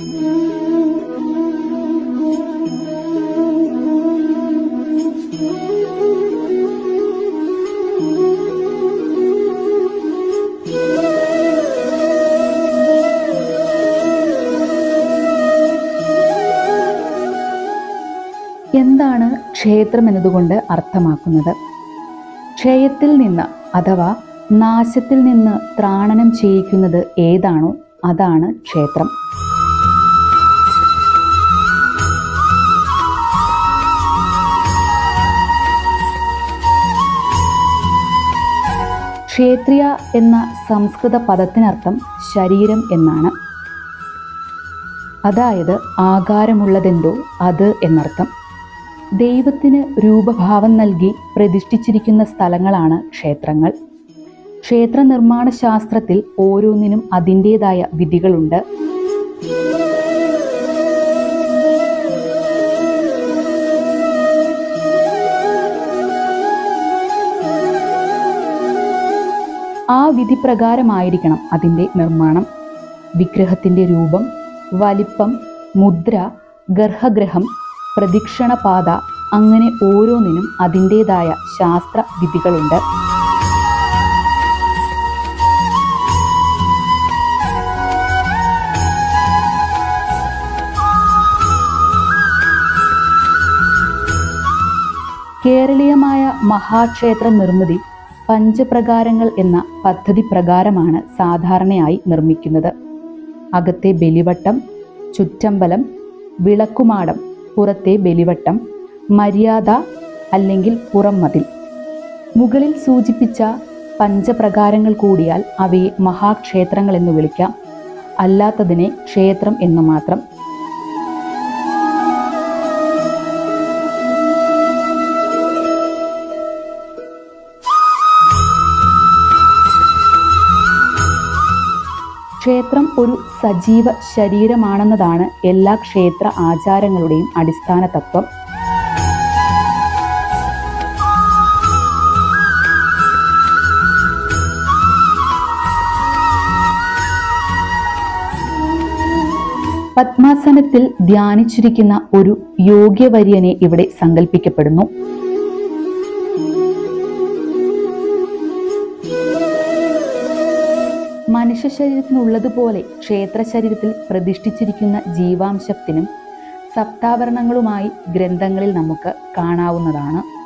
എന്താണ് ക്ഷേത്രം എന്നതുകൊണ്ട് അർത്ഥമാക്കുന്നത് ക്ഷയത്തിൽ നിന്ന് അഥവാ നാശത്തിൽ നിന്ന് ത്രാണനം ചെയ്യിക്കുന്നത് ഏതാണോ അതാണ് ക്ഷേത്രം ക്ഷേത്രിയ എന്ന സംസ്കൃത പദത്തിനർത്ഥം ശരീരം എന്നാണ് അതായത് ആകാരമുള്ളതെന്തോ അത് എന്നർത്ഥം ദൈവത്തിന് രൂപഭാവം നൽകി പ്രതിഷ്ഠിച്ചിരിക്കുന്ന സ്ഥലങ്ങളാണ് ക്ഷേത്രങ്ങൾ ക്ഷേത്ര നിർമ്മാണ ശാസ്ത്രത്തിൽ ഓരോന്നിനും അതിൻ്റെതായ വിധികളുണ്ട് ആ വിധി പ്രകാരമായിരിക്കണം അതിൻ്റെ നിർമ്മാണം വിഗ്രഹത്തിൻ്റെ രൂപം വലിപ്പം മുദ്ര ഗർഭഗ്രഹം പ്രദക്ഷിണപാത അങ്ങനെ ഓരോന്നിനും അതിൻ്റെതായ ശാസ്ത്ര വിധികളുണ്ട് കേരളീയമായ മഹാക്ഷേത്ര നിർമ്മിതി പഞ്ചപ്രകാരങ്ങൾ എന്ന പദ്ധതി പ്രകാരമാണ് സാധാരണയായി നിർമ്മിക്കുന്നത് അകത്തെ ബലിവട്ടം ചുറ്റമ്പലം വിളക്കുമാടം പുറത്തെ ബലിവട്ടം മര്യാദ അല്ലെങ്കിൽ പുറംമതിൽ മുകളിൽ സൂചിപ്പിച്ച പഞ്ചപ്രകാരങ്ങൾ കൂടിയാൽ അവയെ മഹാക്ഷേത്രങ്ങൾ എന്ന് വിളിക്കാം അല്ലാത്തതിനെ ക്ഷേത്രം എന്നു മാത്രം ക്ഷേത്രം ഒരു സജീവ ശരീരമാണെന്നതാണ് എല്ലാ ക്ഷേത്ര ആചാരങ്ങളുടെയും അടിസ്ഥാന തത്വം പത്മാസനത്തിൽ ധ്യാനിച്ചിരിക്കുന്ന ഒരു യോഗ്യവര്യനെ ഇവിടെ സങ്കല്പിക്കപ്പെടുന്നു മനുഷ്യ ശരീരത്തിനുള്ളതുപോലെ ക്ഷേത്ര ശരീരത്തിൽ പ്രതിഷ്ഠിച്ചിരിക്കുന്ന ജീവാംശത്തിനും സപ്താവരണങ്ങളുമായി ഗ്രന്ഥങ്ങളിൽ നമുക്ക് കാണാവുന്നതാണ്